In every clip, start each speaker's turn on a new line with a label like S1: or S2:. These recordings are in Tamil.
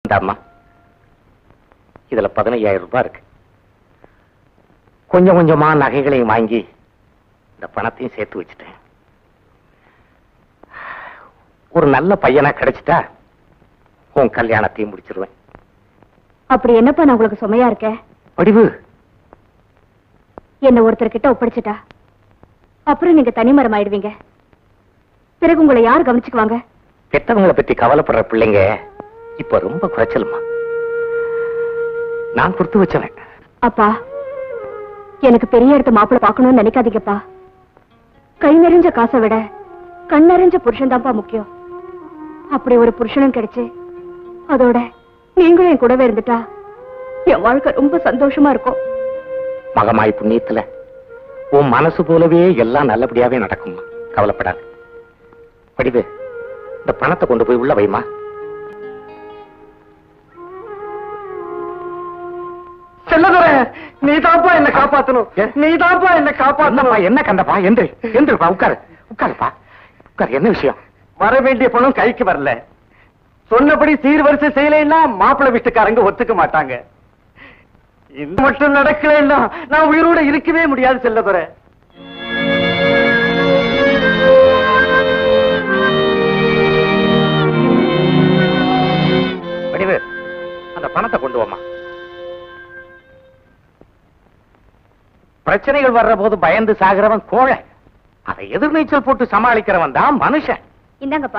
S1: இந்தாம்மா இதுல பதினையாயிரம் ரூபாய் இருக்கு கொஞ்சம் கொஞ்சமா நகைகளையும் வாங்கி இந்த பணத்தையும் சேர்த்து வச்சுட்டேன் ஒரு நல்ல பையனா கிடைச்சிட்டா உன் கல்யாணத்தையும் முடிச்சிருவேன்
S2: அப்படி என்னப்பா நான் உங்களுக்கு சுமையா இருக்கேன்
S1: வடிவு
S2: என்ன ஒருத்தர் கிட்ட ஒப்படைச்சிட்டா அப்புறம் நீங்க தனிமரம் ஆயிடுவீங்க பிறகு உங்களை யார் கவனிச்சுக்குவாங்க
S1: பெத்தவங்களை பத்தி கவலைப்படுற பிள்ளைங்க இப்ப ரொம்ப குறைச்சலுமா நான் கொடுத்து வச்சவன்
S2: அப்பா எனக்கு பெரிய இடத்து மாப்பிள்ளை பார்க்கணும்னு நினைக்காதீங்கப்பா கை நிறைஞ்ச காசை விட கண் நிறைஞ்ச புருஷன் தான்ப்பா முக்கியம் அப்படி ஒரு புருஷனும் கிடைச்சு அதோட நீங்களும் என் கூடவே இருந்துட்டா என் வாழ்க்கை ரொம்ப சந்தோஷமா இருக்கும்
S1: மகமாய் புண்ணியத்துல உன் மனசு போலவே எல்லாம் நல்லபடியாவே நடக்குமா கவலைப்படாத வடிவு இந்த பணத்தை கொண்டு போய் உள்ள வைமா
S3: செல்லதுரை நீ தாப்பா என்ன காப்பாத்தணும் நீ தாப்பா என்ன
S1: என்னப்பா என்ன கண்டப்பா எந்திரி எந்திரிப்பா உட்காரு உட்காருப்பா உட்காரு என்ன விஷயம்
S3: வர வேண்டிய பணம் கைக்கு வரல சொன்னபடி சீர்வரிசை செய்யலைன்னா மாப்பிள்ளை வீட்டுக்காரங்க ஒத்துக்க மாட்டாங்க இது மட்டும் நடக்கலைன்னா நான் உயிரோட இருக்கவே முடியாது செல்லதுரை
S1: வடிவு அந்த பணத்தை கொண்டு வாமா பிரச்சனைகள் வர்ற போது பயந்து சாகிறவன் கோழை அதை எதிர்நீச்சல் போட்டு சமாளிக்கிறவன் தான் மனுஷன்
S2: இந்தாங்கப்பா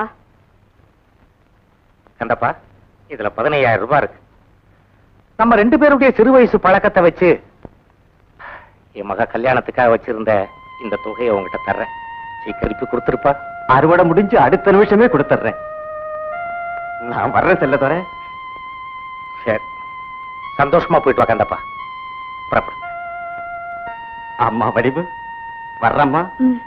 S1: கண்டப்பா இதுல பதினையாயிரம் ரூபாய் இருக்கு நம்ம ரெண்டு பேருடைய சிறு வயசு பழக்கத்தை வச்சு என் மக கல்யாணத்துக்காக வச்சிருந்த இந்த தொகையை உங்ககிட்ட தர்றேன் சீக்கிரப்பி கொடுத்துருப்பா
S3: அறுவடை முடிஞ்சு அடுத்த நிமிஷமே கொடுத்துட்றேன் நான் வர்றேன் செல்லதுரை
S1: சரி சந்தோஷமா போயிட்டு வா கண்டப்பா புறப்படு
S3: அம்மா வடிவு வர்றம்மா
S2: ம்.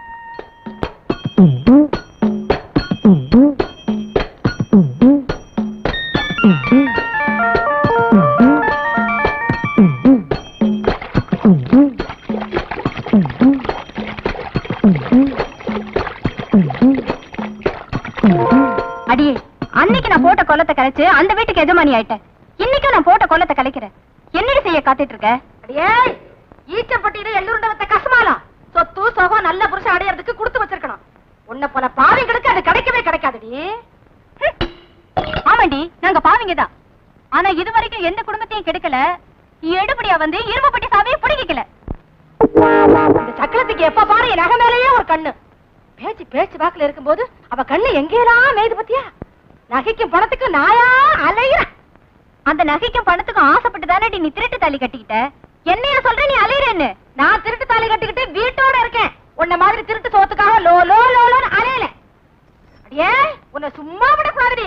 S2: அடியே அன்னைக்கு நான் போட்ட கொல்லத்தை கலைச்சு அந்த வீட்டுக்கு எஜமானி ஆயிட்டேன் இன்னைக்கும் நான் போட்ட கொல்லத்தை கலைக்கிறேன் என்னடி செய்ய காத்துட்டு இருக்க
S4: அடியே ஈச்சப்பட்டியில எள்ளுருண்டவத்த கசமாலம் சொத்து சொகம் நல்ல புருஷன் அடையறதுக்கு கொடுத்து வச்சிருக்கணும் உன்னை போல பாவிங்களுக்கு அது கிடைக்கவே கிடைக்காதுடி
S2: ஹம். ஆமாண்டி நாங்க பாவிங்க தான் ஆனா இது வரைக்கும் எந்த குடும்பத்தையும் கெடுக்கல எடுபடியா வந்து இரும்பப்பட்டி சாவியை பிடிக்கல
S4: இந்த சக்கரத்துக்கு எப்ப பாரு என் நகை மேலேயே ஒரு கண்ணு பேச்சு பேச்சு வாக்குல இருக்கும்போது அவ கண்ணு எங்கேயெல்லாம் மேய்து பத்தியா நகைக்கும் பணத்துக்கும் நாயா அலையிறேன்
S2: அந்த நகைக்கும் பணத்துக்கும் ஆசைப்பட்டு தானே நீ திருட்டு தாலி கட்டிக்கிட்ட என்னைய சொல்ற நீ அலையிறேன்னு
S4: நான் திருட்டு தாலி கட்டிக்கிட்டு வீட்டோட இருக்கேன் உன்ன மாதிரி திருட்டு சோத்துக்காக லோ லோ லோலோன்னு அலையல அடியே உன்னை சும்மா விடக்கூடாதுடி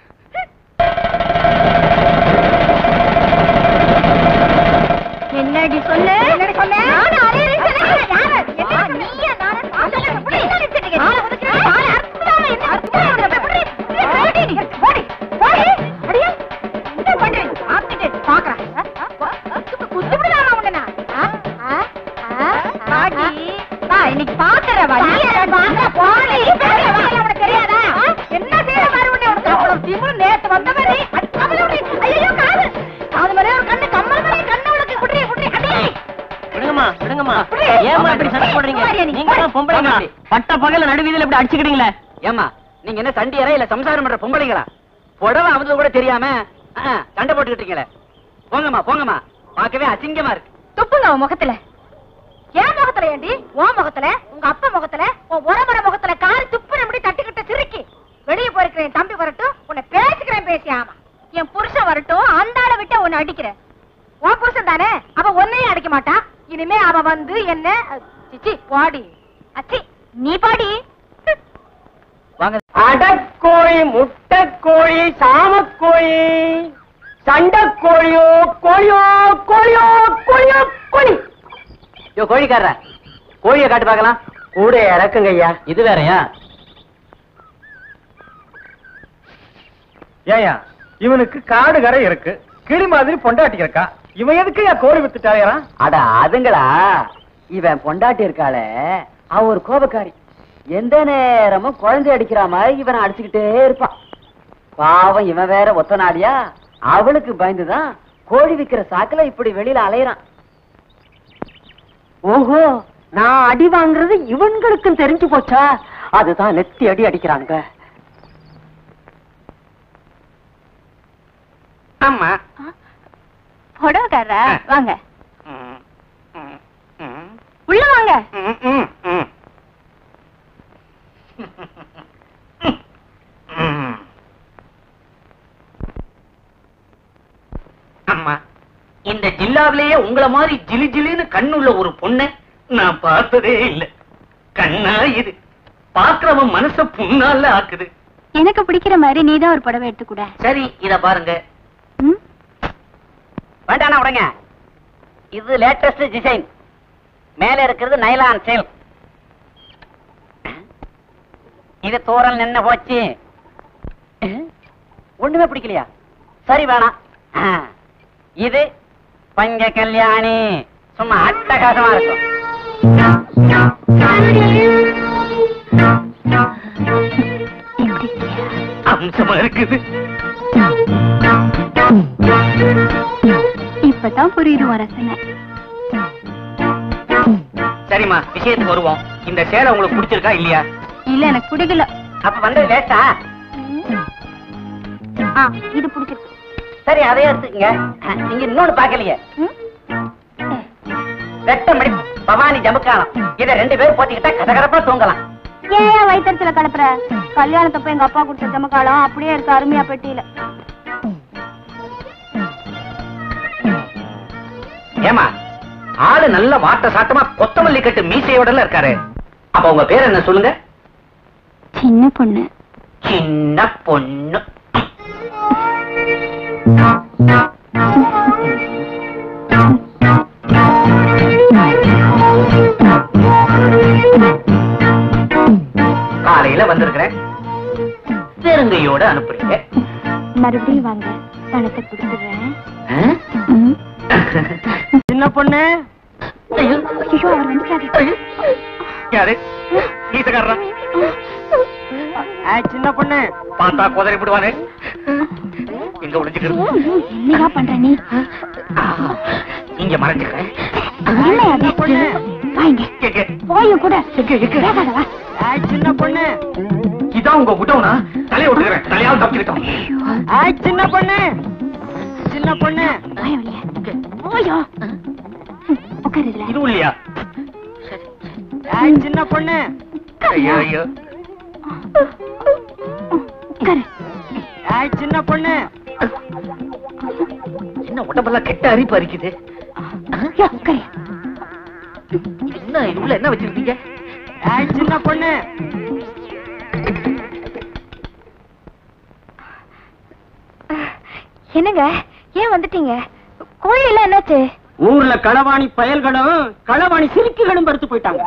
S2: என்னடி சொன்ன
S4: என்னடி சொன்ன?
S2: நானும் அலையிறேன்னு சொன்னேன்.
S4: யாரு?
S2: ஆ,
S4: என்ன
S2: நீயா நானா?
S4: ஆ, சொல்லு, புடி.
S2: என்ன நினைச்சிட்டு
S4: ஆளை
S2: இருக்க?
S4: ஒதுக்கு, ஆளை அறுத்துடாம என்ன அறுத்துடாம என்ன புடி. புடி,
S2: போடி நீ.
S4: போடி, போடி. அடியே, என்ன பண்றீங்க? சாப்பிட்டுட்டு பார்க்கறேன். ஆ, ஆ, ஆ, ஆ, குத்து- குத்து விடலாமா உன்னை நான்? ஆ, ஆ, ஆ, ஆ,
S2: வாடி.
S4: ஆ.
S2: வா, இன்னைக்கு பாக்குற வா. நீ
S4: பாக்குறேன், பாக்குறேன், போடி. பேசுற வேலை உனக்கு தெரியாதா? ஆ, என்ன செய்யற மாதிரி உன்னை உனக்கு அவ்வளவு திமிரு நேத்து வந்த மாதிரி அடி, கமல விடு. ஐயையோ, காது. காது மேலே ஒரு கண்ணு, கம்மல் மேலே கண்ணு உனக்கு. குடி, குடி, அடி.
S5: விடுங்கம்மா விடுங்கம்மா
S4: புடி.
S5: ஏமா இப்படி சண்டை போடுறீங்க
S4: போடியா நீ,
S5: நீங்க தான்
S4: போடி.
S5: பொம்பளைங்க
S4: போடி.
S5: பட்ட பகல நடுவீதியில இப்படி அடிச்சுக்கிட்டீங்களே
S6: ஏமா நீங்க என்ன சண்டியரா இல்ல சம்சாரம் பண்ற பொம்பளைங்களா புடவை அவது கூட தெரியாம ஆ, சண்டை போட்டுக்கிட்டீங்களே போங்கம்மா போங்கம்மா பார்க்கவே அசிங்கமா இருக்கு
S4: துப்புங்க உன் முகத்துல என் முகத்துல ஏண்டி உன் முகத்துல உங்க அப்பா முகத்துல உன் உறமுறை முகத்துல காரி துப்புன முடி தட்டிக்கிட்ட சிரிக்கி வெளியே போயிருக்கிறேன் என் தம்பி வரட்டும் உன்னை பேசிக்கிறேன் பேசி ஆமா
S2: என் புருஷன் வரட்டும் அந்த ஆளை விட்டு உன்னை அடிக்கிறேன்
S4: உன் புருஷன் தானே அவ ஒன்னையும் அடிக்க மாட்டா இனிமே அவ வந்து என்ன சிச்சி பாடி
S2: அச்சி நீ பாடி
S6: வாங்க
S5: அடக்கோழி முட்டைக்கோழி சாமக்கோழி சண்டைக்கோழியோ கோழியோ கோழியோ கோழியோ கோழி
S6: யோ கோழிக்காரர கோழியை காட்டு பார்க்கலாம்
S5: கூட இறக்குங்க ஐயா
S6: இது வேறயா
S3: ஏயா இவனுக்கு காடு கரை இருக்கு கிளி மாதிரி பொண்டாட்டி இருக்கா இவன் எதுக்கு என் கோழி வித்துட்டாயா
S6: அட அதுங்களா இவன் பொண்டாட்டி இருக்காளே அவ ஒரு கோபக்காரி எந்த நேரமும் குழந்தை அடிக்கிற மாதிரி இவனை அடிச்சுக்கிட்டே இருப்பான் பாவம் இவன் வேற ஒத்த நாடியா
S5: அவளுக்கு பயந்துதான் கோழி விக்கிற சாக்குல இப்படி வெளியில அலையறான் ஓஹோ நான் அடி வாங்குறது இவன்களுக்கும் தெரிஞ்சு போச்சா அதுதான் நெத்தி அடி அடிக்கிறாங்க
S1: ஆமா
S2: புடவைக்காரரா வாங்க
S1: ம், ம், ம்,
S2: உள்ள வாங்க
S1: ம், ம், ம். ம். அம்மா இந்த ஜில்லாவிலேயே உங்கள மாதிரி ஜிலி ஜிலின்னு கண்ணுள்ள ஒரு பொண்ணை நான் பார்த்ததே இல்லை கண்ணா இது பாக்குறவன் மனச புண்ணால ஆக்குது
S2: எனக்கு பிடிக்கிற மாதிரி நீதான் ஒரு புடவை எடுத்து கூட
S1: சரி இத பாருங்க
S2: ம்?
S5: வேண்டாண்ணா உடங்க இது லேட்டஸ்ட் டிசைன் மேல இருக்கிறது நைலான் சேல் இது தூரல் நின்னு போச்சு ஒண்ணுமே பிடிக்கலையா சரி வேணாம் ஆ, இது பஞ்ச கல்யாணி சும்மா அட்டகாசமா இருக்கும்
S1: அம்சமா இருக்குது
S2: இப்பதான் புரியுது உன் ரசனை
S1: சரிம்மா விஷயத்துக்கு வருவோம் இந்த சேலை உங்களுக்கு பிடிச்சிருக்கா இல்லையா
S2: இல்ல எனக்கு பிடிக்கல
S5: அப்ப வந்தது லேட்டா
S2: ஆ இது பிடிச்சிருக்கு
S5: சரி அதையே எடுத்துக்கங்க ஆ, நீங்க இன்னொன்னு பாக்கலையே
S2: ம்?
S5: வெட்டமடி பவானி ஜமுக்காலம் இதை ரெண்டு பேரும் போத்திக்கிட்டா கதகதப்பா தூங்கலாம்
S2: ஏன் வயிற்றுல கலப்புற கல்யாணத்தப்ப எங்க அப்பா கொடுத்த ஜமக்காலம் அப்படியே இருக்கு அருமையா பெட்டியில
S1: ஏமா ஆளு நல்ல வாட்ட சாட்டமா கொத்தமல்லி கட்டு மீசையோடல இருக்காரு அப்ப உங்க பேர் என்ன சொல்லுங்க
S2: சின்ன பொண்ணு
S1: சின்ன பொண்ணு காலையில வந்திருக்கிறேன் பெருங்கையோட அனுப்புறீங்க
S2: மறுபடியும் வாங்க பணத்தை கொடுத்துடுறேன்
S1: ஆ?
S2: ம்.
S5: சின்ன பொண்ணு
S2: ஐயோ அவர் வந்துட்டாரு
S1: யாரு கீசக்காரரா
S5: சின்ன பொண்ணு
S1: பார்த்தா குதறி விடுவானே எங்க ஒளிஞ்சுக்கிறது
S2: என்னையா பண்ற நீ
S1: இங்க மறைஞ்சுக்கிறேன்
S2: என்ன அது வாங்க
S1: எங்க?
S2: போயும் கூட
S1: எங்க, எங்க?
S2: வேகாத வா
S5: சின்ன பொண்ணு
S1: இதான் உங்க விட்டவனா தலையை விட்டுக்கிறேன் தலையால் தப்பிக்கிட்டோம்
S5: சின்ன பொண்ணு சின்ன பொண்ணு
S2: வாய வெளியே போயோ உட்காரு இதுல
S1: இதுவும் இல்லையா
S5: சின்ன பொண்ணு
S1: ஐயோ ஐயோ
S2: உட்காரு
S5: சின்ன பொண்ணு
S1: என்ன உடம்பெல்லாம் கெட்ட அரிப்பு அரிக்குது
S2: யோ, உட்காரு
S1: என்ன இது உள்ள என்ன வச்சிருக்கீங்க
S5: சின்ன பொண்ணு
S2: என்னங்க ஏன் வந்துட்டீங்க கோழி எல்லாம் என்னாச்சு
S5: ஊர்ல களவாணி பயல்களும் களவாணி சிரிக்குகளும் படுத்து போயிட்டாங்க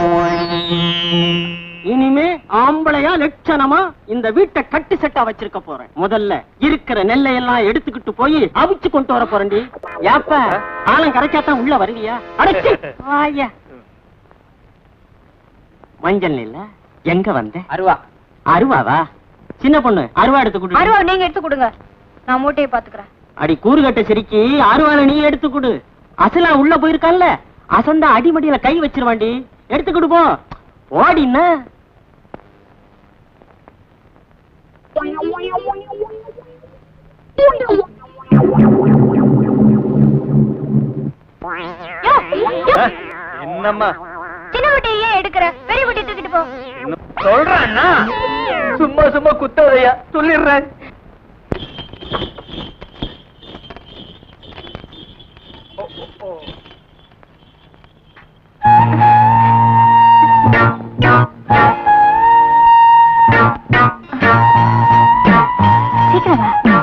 S5: இனிமே ஆம்பளையா லட்சணமா இந்த வீட்டை கட்டு செட்டா வச்சிருக்க போறேன் முதல்ல இருக்கிற நெல்லை எல்லாம் எடுத்துக்கிட்டு போய் அவிச்சு கொண்டு வர போறேன்டி ஏப்ப ஆலம் கரைச்சாத்தான் உள்ள வருவியா அடைச்சி வாயா மஞ்சள் நெல்ல எங்க வந்த அருவா அருவாவா சின்ன பொண்ணு அருவா எடுத்து கொடு
S2: அருவா நீங்க எடுத்து கொடுங்க நான் மூட்டையை பாத்துக்கிறேன்
S5: அடி கூறுகட்ட சிரிக்கி அருவால நீ எடுத்து கொடு அசலா உள்ள போயிருக்கான்ல அசந்தா அடிமடியில கை வச்சிருவாண்டி எடுத்து கொடு போ ஓடின்னா
S3: என்னம்மா
S2: சின்ன மூட்டையை ஏன் எடுக்கிற பெரிய மூட்டை தூக்கிட்டு போ
S3: சொல்றேன்னா சும்மா சும்மா குத்தாதையா சொல்லிடுறேன்
S2: சீக்கிரம் வா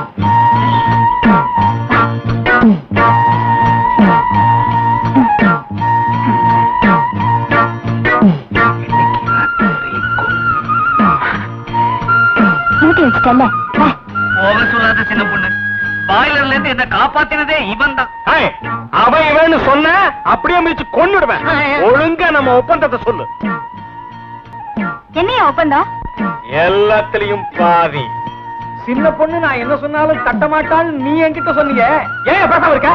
S2: மூட்டை வச்சுட்டல வா
S1: போக சொல்லாத சின்ன பொண்ணு பாய்லர்ல இருந்து என்ன காப்பாத்தினதே இவன் தான்
S3: அவன் இவன்னு சொன்ன அப்படியே மிதிச்சு கொன்னுடுவேன் ஒழுங்கா நம்ம ஒப்பந்தத்தை சொல்லு
S2: என்னையா ஒப்பந்தம்
S3: எல்லாத்துலயும் பாதி சின்ன பொண்ணு நான் என்ன சொன்னாலும் தட்ட மாட்டான்னு நீ என்கிட்ட சொன்னீங்க ஏன் பேசாம இருக்க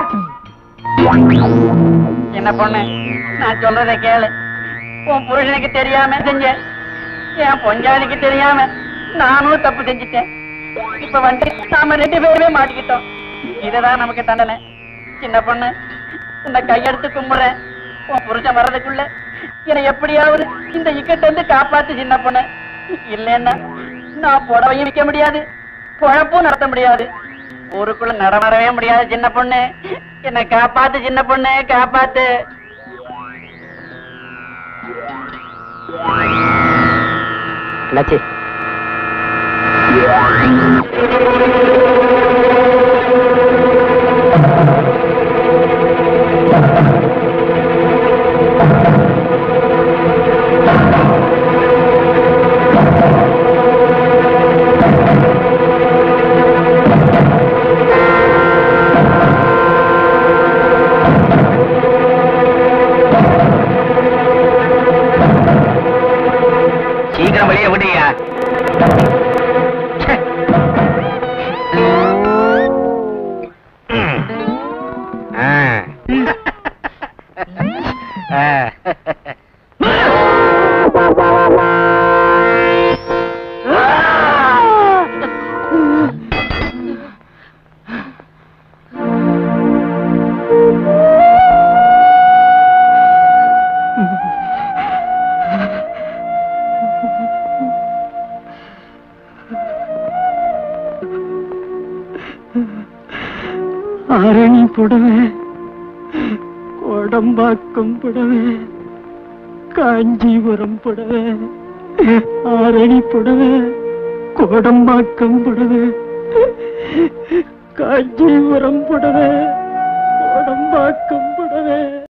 S6: என்ன பொண்ணு நான் சொல்றத கேளு உன் புருஷனுக்கு தெரியாம செஞ்ச என் பொஞ்சாதிக்கு தெரியாம நானும் தப்பு செஞ்சுட்டேன் இப்ப வந்து நாம ரெண்டு பேருமே மாட்டிக்கிட்டோம் இதுதான் நமக்கு தண்டனை சின்ன பொண்ணு உன்னை கையெடுத்து கும்பிடுறேன் உன் புருஷன் வர்றதுக்குள்ள என்னை எப்படியாவது இந்த இக்கட்ட இருந்து காப்பாத்து சின்ன பொண்ணு இல்லைன்னா நான் புடவையும் விற்க முடியாது குழப்பும் நடத்த முடியாது ஊருக்குள்ள நடமாடவே முடியாது சின்ன பொண்ணு என்னை காப்பாத்து சின்ன பொண்ணு காப்பாத்து
S1: என்னாச்சு சீக்கிரம் வெளியே விடுயா
S5: ஆரணி புடவை கோடம்பாக்கம் புடவை காஞ்சிபுரம் புடவை ஆரணி புடவை கோடம்பாக்கம் புடவை காஞ்சிபுரம் புடவை கோடம்பாக்கம் புடவை